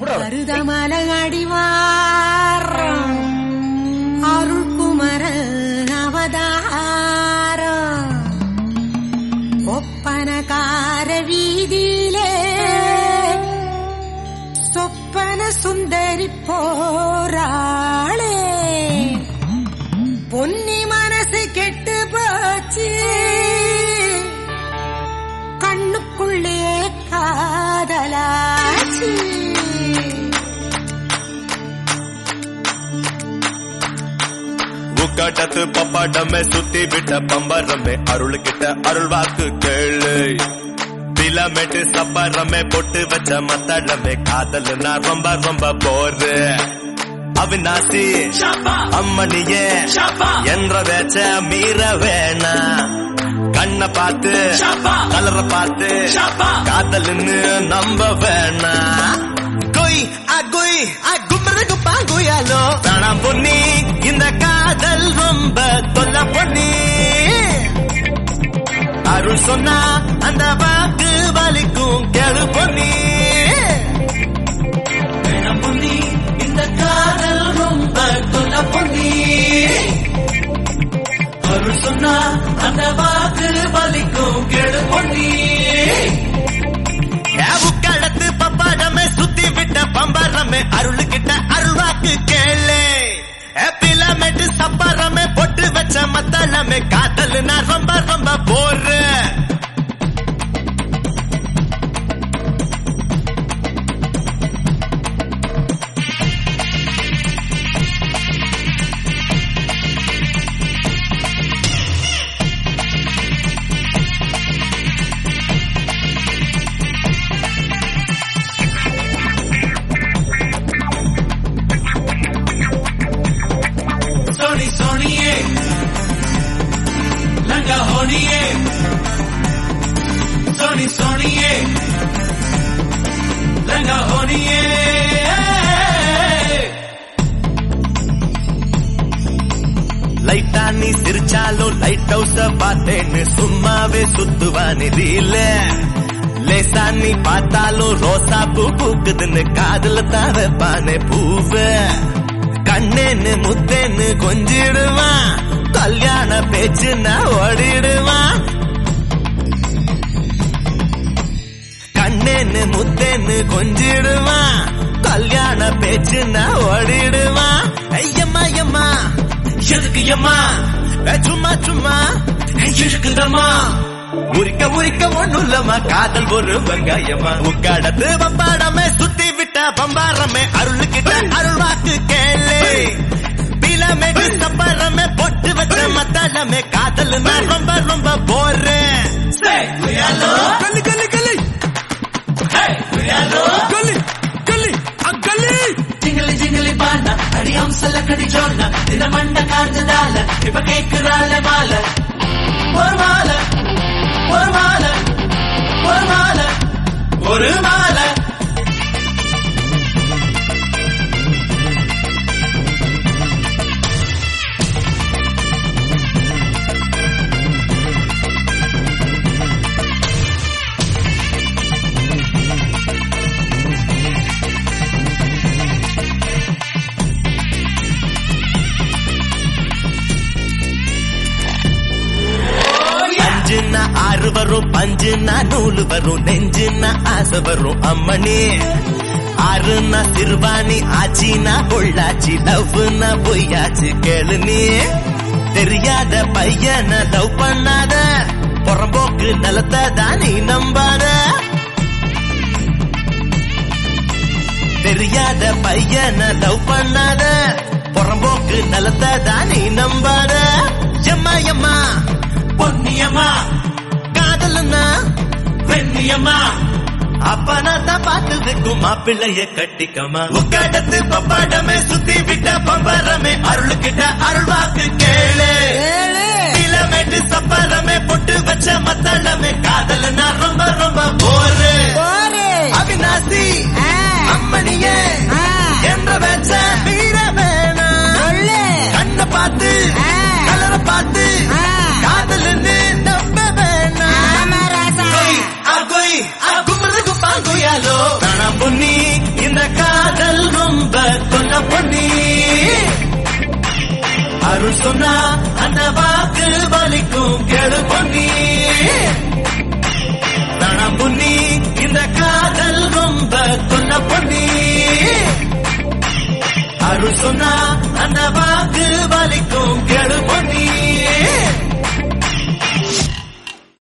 போடுறா மருதமல அடிவாரம் அருள்குமர அவதாரம் ஒப்பனகார வீதியிலே சொப்பன சுந்தரி போராளே பொன்னி மனசு கெட்டு போச்சு கண்ணுக்குள்ளே காதலாச்சு உக்காட்டத்து பப்பாட்டமே சுத்தி விட்ட பம்பரமே அருள் கிட்ட அருள் வாக்கு கேளு பிலமெட்டு சப்பரமே பொட்டு வச்ச மத்தளமே காதல் நான் ரொம்ப ரொம்ப போரு அவிநாசி அம்மணியே என்ற வேச்ச மீற வேணா கண்ண பார்த்து கலர பார்த்து காதல்னு நம்ப வேணா கொய் அகுய் அகுமரகு பாங்குயாலோ வேணாம் பொன்னி இந்த காதல் ரொம்ப தொல்ல பொன்னி அருள் சொன்னா அந்த வாக்கு வலிக்கும் கெடு பொன்னி வேணாம் பொன்னி இந்த காதல் ரொம்ப தொல்ல பொன்னி அருள் சொன்னா அந்த வாக்கு வலிக்கும் கெடு பொன்னி கடத்து பப்பாடமே சுத்தி விட்ட பம்பரமே அருள் கிட்ட அருள்வாக்கு கேளு பிலமெட்டு சப்பரமே பொட்டு வச்ச மத்தளமே காதல் நான் ரொம்ப ரொம்ப போறேன் सोनी सोनिए लंगा होनिए सोनी सोनिए लंगा होनिए லைட்டா நீ சிரிச்சாலும் லைட் ஹவுஸ பார்த்தேன்னு சும்மாவே சுத்துவானி ரீல லேசா நீ பார்த்தாலும் ரோசா பூ பூக்குதுன்னு காதுல தான் வைப்பானே பூவ கண்ணேன்னு முத்தேன்னு கொஞ்சிடுவான் கல்யாண பேச்சுன்னா ஓடிடுவான் கண்ணேன்னு முத்தேன்னு கொஞ்சிடுவான் கல்யாண பேச்சுன்னா ஓடிடுவான் ஐயம்மா ஐயம்மா எதுக்கு எம்மா ஏ, சும்மா சும்மா இருக்குதம்மா உரிக்க உரிக்க ஒண்ணும் இல்லம்மா காதல் ஒரு வெங்காயம்மா உக்காடத்து பப்பாடமே சுத்தி விட்ட பம்பாரமே அருளுக்கிட்ட அருள் வாக்கு கேளு பிலமே சப்பரமே பொட்டு வச்ச மத்தாலமே காதல் நான் ரொம்ப ரொம்ப போறேன் Say we are love Gully Gully Gully hey we are love கல்லி கல்லி அக்கல்லி జింగిలి జింగిలి బాణ అడి హంసల కడి జోన్న నిన్న మండ కాంజదాల ఇప్ప కేక్కురాల మాల ஒரு மாலை ஒரு மாலை ஒரு மாலை ஒரு மாலை அஞ்சுன்னா ஆறு வரும் பஞ்சுன்னா நூலு வரும் நெஞ்சுன்னா ஆசை வரும் அம்மணி ஆறுனா சிறுவாணி ஆச்சினா பொள்ளாச்சி லவ்னா பொய்யாச்சு கேளு நீ தெரியாத பையன லவ் பண்ணாத புறம்போக்கு நிலத்தை தான் நீ நம்பாத தெரியாத பையன லவ் பண்ணாத புறம்போக்கு நிலத்தை தான் நீ நம்பாத எம்மா எம்மா பொன்னியம்மா காதலன்னா வெண்ணியம்மா அப்பனா தான் பார்த்ததுக்கும் மாப்பிள்ளைய கட்டிக்கமா உக்காடத்து பப்பாடமே சுத்தி விட்ட பம்பரமே அருளுக்கிட்ட அருள்வாக்கு கேளு கிலோமீட்டு சப்பரமே பொட்டு வச்ச மத்தளமே காதல் நான் ரொம்ப ரொம்ப போரு போரு அவிநாசி ஆ. அம்மணியே ஆ. என்ற வச்ச வீர வேணாம் சொல்லு கண்ண பார்த்து ஆ. கலர பார்த்து ஆ. காதல்னு நம்ப வேணாம் ஆமா ராசா கொய், ஆ கொய், ஆ கும்பலுக்கு பாங்குயாலோ. வேணாம் பொன்னி இந்த காதல் சொன்னா அந்த வாக்கு வலிக்கும் கேளு பொன்னி தனம் பொன்னி இந்த காதல் ரொம்ப கொல்ல பொன்னி அருள் சொன்னா அந்த வாக்கு வலிக்கும் கேளு பொன்னி